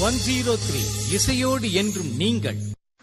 one zero three இசையோடு என்றும் நீங்கள்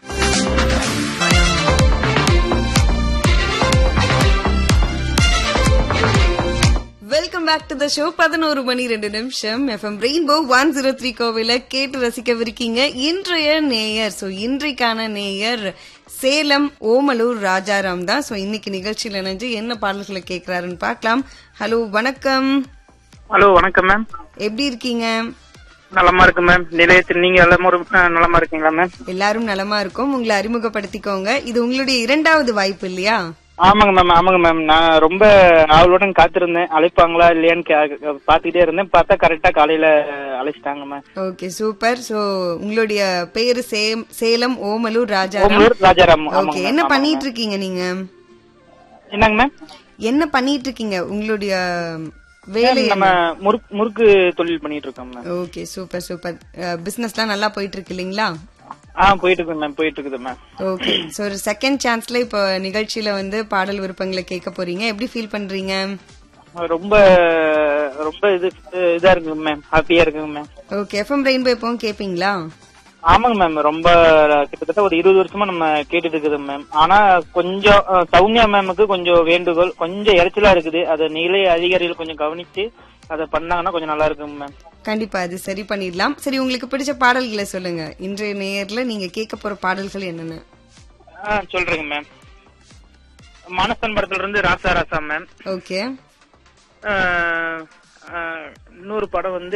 welcome back to the show பதினோரு மணி ரெண்டு நிமிஷம் FM rainbow one zero three கோவில கேட்டு ரசிக்கவிருக்கீங்க இன்றைய நேயர் ஸோ இன்றைக்கான நேயர் சேலம் ஓமலூர் ராஜாராம் தான் ஸோ இன்னைக்கு நிகழ்ச்சியில் இணைஞ்சு என்ன பாடல்களை கேட்கிறாருன்னு பார்க்கலாம் ஹலோ வணக்கம் ஹலோ வணக்கம் மேம் எப்படி இருக்கீங்க நலமா இருக்கு மேம் நிலையத்தில் நீங்க எல்லாரும் அஹ், நலமா இருக்கீங்களா மேம் எல்லாரும் நலமா இருக்கும் உங்களை அறிமுகப்படுத்திக்கோங்க இது உங்களுடைய இரண்டாவது வாய்ப்பு இல்லையா ஆமாங்க மேம் ஆமாங்க மேம் நான் ரொம்ப ஆவலுடன் காத்திருந்தேன் அழைப்பாங்களா இல்லையான்னு கே- பாத்துக்கிட்டே இருந்தேன் பார்த்தா கரெக்டா காலையில அழைச்சிட்டாங்க மேம் ஓகே சூப்பர் ஸோ உங்களுடைய பேரு சேம் சேலம் ஓமலூர் ராஜாராம் ஓமலூர் ராஜாராம் ஓகே ஆமாங்க என்ன மேம் பண்ணிட்டு இருக்கீங்க நீங்க என்னங்க மேம் என்ன பண்ணிட்டு இருக்கீங்க உங்களுடைய வேலை நம்ம முறுக்கு முறுக்கு தொழில் பண்ணிட்டு இருக்கோம் மேம் ஓகே சூப்பர் சூப்பர் பிசினஸ்லாம் நல்லா போயிட்டு இருக்கு இல்லைங்களா ஆ போயிட்டு இருக்குது மேம் போயிட்டு இருக்குது மேம் ஓகே ஸோ ஒரு செகண்ட் சான்ஸ்ல இப்போ நிகழ்ச்சியில வந்து பாடல் விருப்பங்களை கேட்க போறீங்க எப்படி ஃபீல் பண்றீங்க ரொம்ப ரொம்ப இது இதா இருக்குங்க மேம் ஹாப்பியா இருக்குங்க மேம் ஓகே எஃப்எம் ரெயின்போ எப்பவும் கேட்பீங்களா ஆமாங்க மேம் ரொம்ப கிட்டத்தட்ட ஒரு இருபது வருஷமா நம்ம கேட்டுட்டு இருக்குது மேம் ஆனா கொஞ்சம் அஹ், சௌமியா மேமுக்கு கொஞ்சம் வேண்டுகோள் கொஞ்சம் இறைச்சலா இருக்குது அதை நிலைய அதிகாரிகள் கொஞ்சம் கவனிச்சு அதை பண்ணாங்கன்னா கொஞ்சம் நல்லா இருக்குங்க மேம் கண்டிப்பா அது சரி பண்ணிடலாம் சரி உங்களுக்கு பிடிச்ச பாடல்களை சொல்லுங்க இன்றைய நேயர்ல நீங்க கேட்க போற பாடல்கள் என்னென்ன ஆ சொல்றேங்க மேம் மனசன் படத்துல இருந்து ராசா ராசா மேம் ஓகே அஹ், அஹ், இன்னொரு படம் வந்து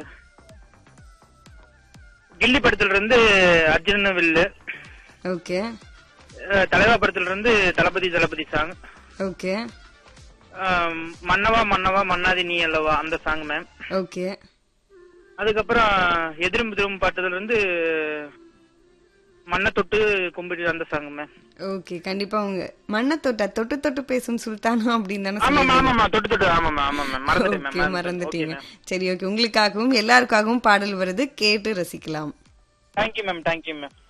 கில்லி படத்துல இருந்து அர்ஜுனன் வில்லு ஓகே அஹ், தலைவா படத்துல இருந்து தளபதி தளபதி சாங் ஓகே ஆம், மன்னவா மன்னவா மன்னாதி நீ அல்லவா அந்த சாங் மேம் ஓகே அதுக்கப்புறம் எதிரும் எதிரும் பாட்டுல இருந்து மண்ணை தொட்டு கும்பிட்டு அந்த சாங் மேம் ஓகே கண்டிப்பா உங்க மண்ணை தொட்டா தொட்டு தொட்டு பேசும் சுல்தானா அப்படின்னு தானே ஆமாமா ஆமாமா தொட்டு தொட்டு ஆமாமா ஆமா மேம் மறந்துட்டேன் ஓகே மேம் மறந்துட்டீங்க சரி ஓகே உங்களுக்காகவும் எல்லாருக்காகவும் பாடல் வருது கேட்டு ரசிக்கலாம் தேங்க்யூ மேம் தேங்க்யூ மேம்